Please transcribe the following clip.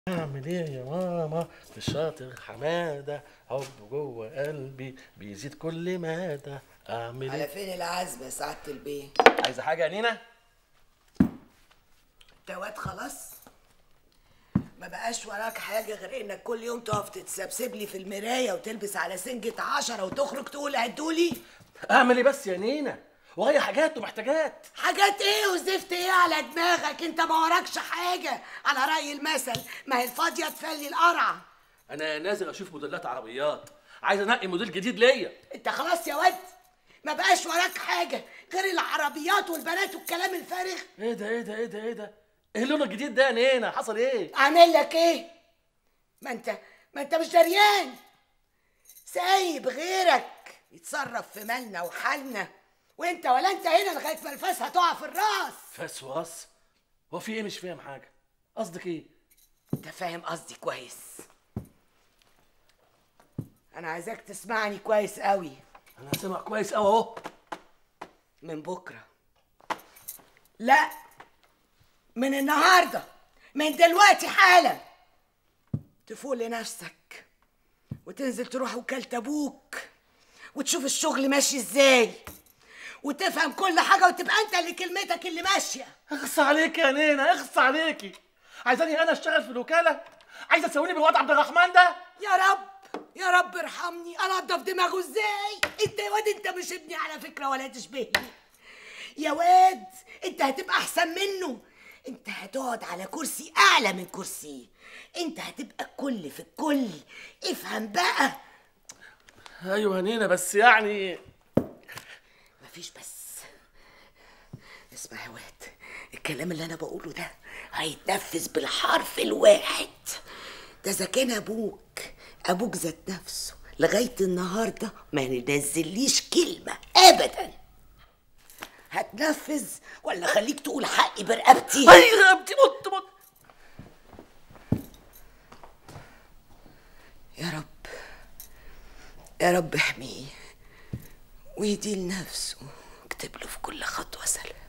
اعمل ايه يا ماما الشاطر حماده حب جوه قلبي بيزيد كل مدى اعمل على ايه فين العزم يا سعادة البيه؟ عايزه حاجه يا نينا انت واد خلاص؟ ما بقاش وراك حاجة غير انك كل يوم تقف تتسبسب لي في المراية وتلبس على سنجة عشرة وتخرج تقول هدولي اعمل ايه بس يا نينا وهي حاجات ومحتاجات حاجات ايه وزفت ايه على دماغك انت ما وراكش حاجة على رأي المثل ما هي الفاضية تفلي القرعة انا نازل اشوف موديلات عربيات عايز انقي موديل جديد ليا انت خلاص يا واد ما بقاش وراك حاجة غير العربيات والبنات والكلام الفارغ ايه ده ايه ده ايه ده ايه ده ايه اللون الجديد ده يا نينا حصل ايه اعمل لك ايه ما انت ما انت مش دريان سايب غيرك يتصرف في مالنا وحالنا وانت ولا انت هنا لغايه ما الفاس هتقع في الراس فاس وراس هو في ايه مش فاهم حاجه قصدك ايه انت فاهم قصدي كويس انا عايزاك تسمعني كويس قوي انا سامع كويس قوي اهو من بكره لا من النهارده من دلوقتي حالا تفوق لنفسك وتنزل تروح وكالة ابوك وتشوف الشغل ماشي ازاي وتفهم كل حاجه وتبقى انت اللي كلمتك اللي ماشيه اخص عليك يا نينا اخص عليكي عايزاني انا اشتغل في الوكاله عايزه تسويني بالواد عبد الرحمن ده يا رب يا رب ارحمني انضف دماغه ازاي انت يا واد انت مش ابني على فكره ولا تشبهني يا واد انت هتبقى احسن منه انت هتقعد على كرسي اعلى من كرسيه انت هتبقى الكل في الكل افهم بقى ايوه يا نينا بس يعني مفيش بس اسمع يا واد الكلام اللي انا بقوله ده هيتنفذ بالحرف الواحد ده اذا كان ابوك ابوك ذات نفسه لغايه النهارده ما ينزليش كلمه ابدا هتنفذ ولا خليك تقول حقي برقبتي اي رقبتي مت مت يا رب يا رب احميه ويدي لنفسه واكتب له في كل خطوه سلام